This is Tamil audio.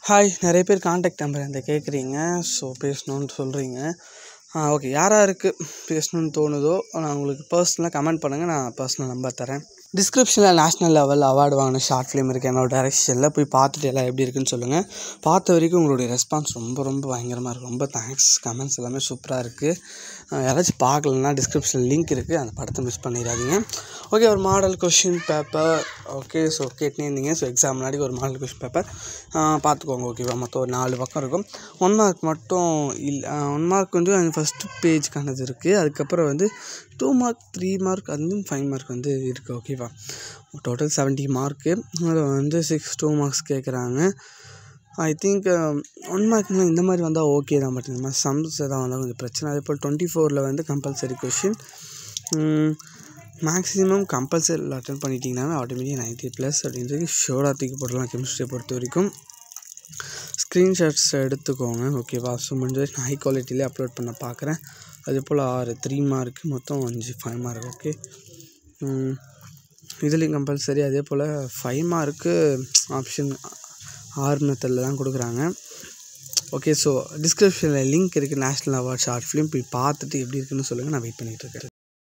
ஹாய் நிறைய பேர் காண்டாக்ட் நம்பர் என்கிட்ட கேட்குறீங்க ஸோ பேசணுன்னு சொல்கிறீங்க ஓகே யார் யாருக்கு பேசணுன்னு தோணுதோ நான் உங்களுக்கு பர்சனலாக கமெண்ட் பண்ணுங்கள் நான் பர்சனல் நம்பர் தரேன் டிஸ்கிரிப்ஷனில் நேஷ்னல் லெவல் அவார்டு வாங்கின ஷார்ட் ஃபிலிம் இருக்குது என்னோட டைரக்ஷனில் போய் பார்த்துட்டு எல்லாம் எப்படி இருக்குன்னு சொல்லுங்கள் பார்த்த வரைக்கும் உங்களுடைய ரெஸ்பான்ஸ் ரொம்ப ரொம்ப பயங்கரமாக இருக்குது ரொம்ப தேங்க்ஸ் கமெண்ட்ஸ் எல்லாமே சூப்பராக இருக்குது யாராச்சும் பார்க்கலன்னா டிஸ்கிரிப்ஷனில் லிங்க் இருக்குது அந்த படத்தை மிஸ் பண்ணிடாதீங்க ஓகே ஒரு model question paper okay so கேட்டுனே இருந்தீங்க ஸோ எக்ஸாம் முன்னாடி ஒரு மாடல் கொஷின் பேப்பர் பார்த்துக்கோங்க ஓகேவா மொத்தம் ஒரு நாலு பக்கம் இருக்கும் ஒன் மார்க் மட்டும் இல்லை ஒன் மார்க் வந்து ஃபஸ்ட்டு பேஜ்க்கானது இருக்குது அதுக்கப்புறம் வந்து டூ மார்க் த்ரீ மார்க் அது ஃபைவ் மார்க் வந்து இருக்குது ஓகேவா டோட்டல் செவன்ட்டி மார்க்கு அதில் வந்து சிக்ஸ் டூ மார்க்ஸ் கேட்குறாங்க ஐ திங்க் ஒன் மார்க்னால் இந்த மாதிரி வந்தால் ஓகே தான் பட் இந்த மாதிரி சம்ஸ் எதாவது வந்தால் கொஞ்சம் பிரச்சனை அதே போல் டுவெண்ட்டி ஃபோரில் வந்து compulsory question maximum compulsory attend பண்ணிட்டீங்கன்னா ஆட்டோமேட்டிக் நைன்ட்டி ப்ளஸ் அப்படின்றது ஷோராக தூக்கி போடலாம் கெமிஸ்ட்ரியை பொறுத்த வரைக்கும் ஸ்க்ரீன்ஷாட்ஸ் எடுத்துக்கோங்க ஓகேவா ஸோ முடிஞ்ச வரைக்கும் ஹை குவாலிட்டியிலே அப்லோட் பண்ண பார்க்குறேன் அதே போல் ஆறு த்ரீ மார்க்கு மொத்தம் அஞ்சு ஃபைவ் மார்க் ஓகே இதுலேயும் கம்பல்சரி அதே போல் ஃபைவ் மார்க்கு ஆப்ஷன் ஆர் மெத்தடில் தான் கொடுக்குறாங்க ஓகே ஸோ டிஸ்கிரிப்ஷனில் லிங்க் இருக்குது நேஷ்னல் அவார்ட் ஷார்ட் ஃபிலிம் போய் பார்த்துட்டு எப்படி இருக்குன்னு சொல்லுங்கள் நான் வெயிட் பண்ணிகிட்டு இருக்கேன்